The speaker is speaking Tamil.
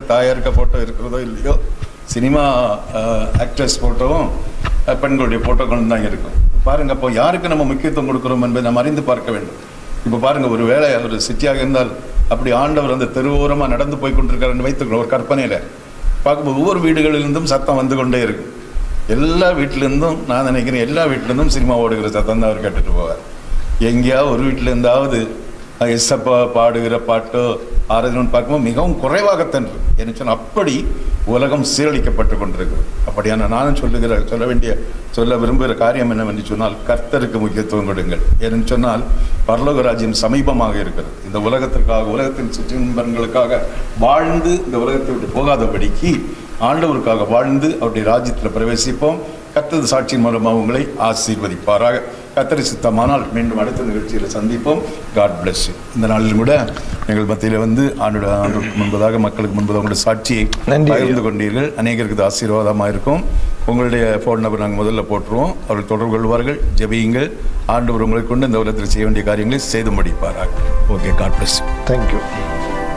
தாயாருக்க ஃபோட்டோ இருக்கிறதோ இல்லையோ சினிமா ஆக்ட்ரஸ் ஃபோட்டோவும் அஹ், பெண்களுடைய ஃபோட்டோக்களும் தான் இருக்கும் பாருங்க அப்போ யாருக்கு நம்ம முக்கியத்துவம் கொடுக்குறோம் என்பதை நம்ம அறிந்து பார்க்க வேண்டும் இப்போ பாருங்க ஒரு வேளை ஒரு சிட்டியாக இருந்தால் அப்படி ஆண்டவர் அந்த தெருவோரமாக நடந்து போய் கொண்டிருக்காருன்னு வைத்துக்கிறோம் ஒரு கற்பனையில் பார்க்கும்போது ஒவ்வொரு வீடுகளிலிருந்தும் சத்தம் வந்து கொண்டே இருக்கும் எல்லா வீட்டிலேருந்தும் நான் நினைக்கிறேன் எல்லா வீட்டிலேருந்தும் சினிமா ஓடுகிற சத்தம் தான் அவர் கேட்டுட்டு போவார் எங்கேயாவது ஒரு வீட்டில் இருந்தாவது எஸ்ஸப்பா பாடுகிற பாட்டோ ஆராதனை பார்க்கும்போது மிகவும் குறைவாகத்தான் இருக்கு என்ன சொன்னால் அப்படி உலகம் சீரழிக்கப்பட்டு கொண்டிருக்கு அப்படியான நானும் சொல்லுகிற சொல்ல வேண்டிய சொல்ல விரும்புகிற காரியம் என்னவென்று சொன்னால் கர்த்தருக்கு முக்கியத்துவம் கொடுங்கள் ஏன்னு சொன்னால் பரலோக ராஜ்யம் சமீபமாக இருக்கிறது இந்த உலகத்திற்காக உலகத்தின் சுற்றின்பர்களுக்காக வாழ்ந்து இந்த உலகத்தை விட்டு போகாதபடிக்கு ஆண்டவருக்காக வாழ்ந்து அவருடைய ராஜ்யத்தில் பிரவேசிப்போம் கத்தது சாட்சியின் மூலமாக உங்களை ஆசீர்வதிப்பாராக கத்தரி சித்தமானால் மீண்டும் அடுத்த நிகழ்ச்சியில் சந்திப்போம் காட் bless you இந்த நாளில் கூட எங்கள் மத்தியில் வந்து ஆண்டோட ஆண்டுக்கு முன்பதாக மக்களுக்கு முன்பதாக உங்களுடைய சாட்சியை நன்றி ஐயா. பகிர்ந்து கொண்டீர்கள் அநேகருக்கு இது ஆசீர்வாதமாக இருக்கும் உங்களுடைய ஃபோன் நம்பர் நாங்கள் முதல்ல போட்டுருவோம் அவர்கள் தொடர்பு கொள்வார்கள் ஜெபியுங்கள் ஆண்டவர் உங்களை கொண்டு இந்த உலகத்தில் செய்ய வேண்டிய காரியங்களை செய்து முடிப்பாராக okay god bless you thank you